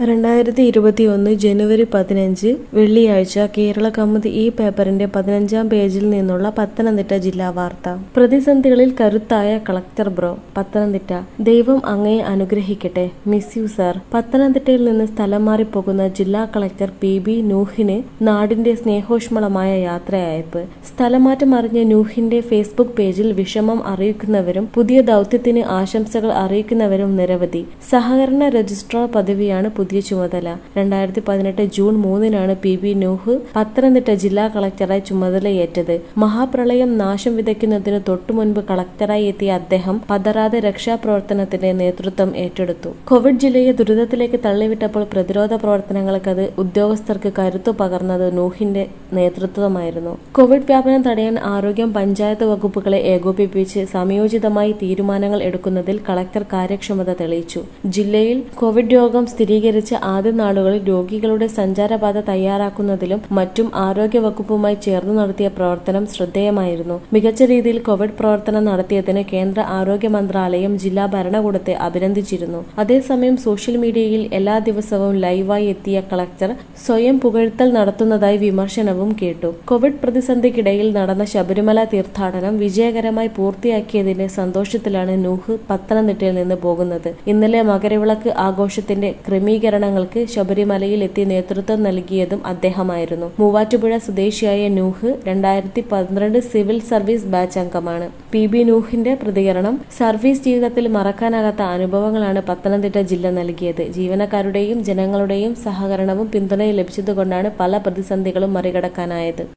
രണ്ടായിരത്തി ഇരുപത്തിയൊന്ന് ജനുവരി പതിനഞ്ച് വെള്ളിയാഴ്ച കേരള കൗമുദി ഈ പേപ്പറിന്റെ പതിനഞ്ചാം പേജിൽ നിന്നുള്ള പത്തനംതിട്ട ജില്ലാ വാർത്ത പ്രതിസന്ധികളിൽ കരുത്തായ കളക്ടർ ബ്രോ പത്തനംതിട്ട ദൈവം അങ്ങയെ അനുഗ്രഹിക്കട്ടെ മിസ് യു സാർ പത്തനംതിട്ടയിൽ നിന്ന് സ്ഥലം മാറിപ്പോകുന്ന ജില്ലാ കളക്ടർ പി ബി നൂഹിന് നാടിന്റെ സ്നേഹോഷ്മളമായ യാത്രയയപ്പ് സ്ഥലമാറ്റം അറിഞ്ഞ നൂഹിന്റെ ഫേസ്ബുക്ക് പേജിൽ വിഷമം അറിയിക്കുന്നവരും പുതിയ ദൗത്യത്തിന് ആശംസകൾ അറിയിക്കുന്നവരും നിരവധി സഹകരണ രജിസ്ട്രാർ പദവിയാണ് പുതിയ ചുമതല രണ്ടായിരത്തി പതിനെട്ട് ജൂൺ മൂന്നിനാണ് പി ബി നൂഹ് പത്തനംതിട്ട ജില്ലാ കളക്ടറായി ചുമതലയേറ്റത് മഹാപ്രളയം നാശം വിതയ്ക്കുന്നതിന് തൊട്ടുമുൻപ് കളക്ടറായി എത്തിയ അദ്ദേഹം പതറാതെ രക്ഷാപ്രവർത്തനത്തിന്റെ നേതൃത്വം ഏറ്റെടുത്തു കോവിഡ് ജില്ലയെ ദുരിതത്തിലേക്ക് തള്ളിവിട്ടപ്പോൾ പ്രതിരോധ പ്രവർത്തനങ്ങൾക്ക് അത് ഉദ്യോഗസ്ഥർക്ക് കരുത്തു പകർന്നത് നൂഹിന്റെ നേതൃത്വമായിരുന്നു കോവിഡ് വ്യാപനം തടയാൻ ആരോഗ്യം പഞ്ചായത്ത് വകുപ്പുകളെ ഏകോപിപ്പിച്ച് സമയോചിതമായി തീരുമാനങ്ങൾ എടുക്കുന്നതിൽ കളക്ടർ കാര്യക്ഷമത തെളിയിച്ചു ജില്ലയിൽ കോവിഡ് രോഗം സ്ഥിരീകരിച്ച ആദ്യ നാളുകളിൽ രോഗികളുടെ സഞ്ചാരപാത തയ്യാറാക്കുന്നതിലും മറ്റും ആരോഗ്യ വകുപ്പുമായി ചേർന്ന് നടത്തിയ പ്രവർത്തനം ശ്രദ്ധേയമായിരുന്നു മികച്ച രീതിയിൽ കോവിഡ് പ്രവർത്തനം നടത്തിയതിന് കേന്ദ്ര ആരോഗ്യ മന്ത്രാലയം ജില്ലാ ഭരണകൂടത്തെ അഭിനന്ദിച്ചിരുന്നു അതേസമയം സോഷ്യൽ മീഡിയയിൽ എല്ലാ ദിവസവും ലൈവായി എത്തിയ കളക്ടർ സ്വയം പുകഴ്ത്തൽ നടത്തുന്നതായി വിമർശനവും കേട്ടു കോവിഡ് പ്രതിസന്ധിക്കിടയിൽ നടന്ന ശബരിമല തീർത്ഥാടനം വിജയകരമായി പൂർത്തിയാക്കിയതിന്റെ സന്തോഷത്തിലാണ് നൂഹ് പത്തനംതിട്ടയിൽ നിന്ന് പോകുന്നത് ഇന്നലെ മകരവിളക്ക് ആഘോഷത്തിന്റെ ക്രമീകരണങ്ങൾക്ക് ശബരിമലയിൽ എത്തി നേതൃത്വം നൽകിയതും അദ്ദേഹമായിരുന്നു മൂവാറ്റുപുഴ സ്വദേശിയായ നൂഹ് രണ്ടായിരത്തി പന്ത്രണ്ട് സിവിൽ സർവീസ് ബാച്ച് അംഗമാണ് പി ബി നൂഹിന്റെ പ്രതികരണം സർവീസ് ജീവിതത്തിൽ മറക്കാനാകാത്ത അനുഭവങ്ങളാണ് പത്തനംതിട്ട ജില്ല നൽകിയത് ജീവനക്കാരുടെയും ജനങ്ങളുടെയും സഹകരണവും പിന്തുണയും ലഭിച്ചതുകൊണ്ടാണ് പല പ്രതിസന്ധികളും മറികടക്കാനായത്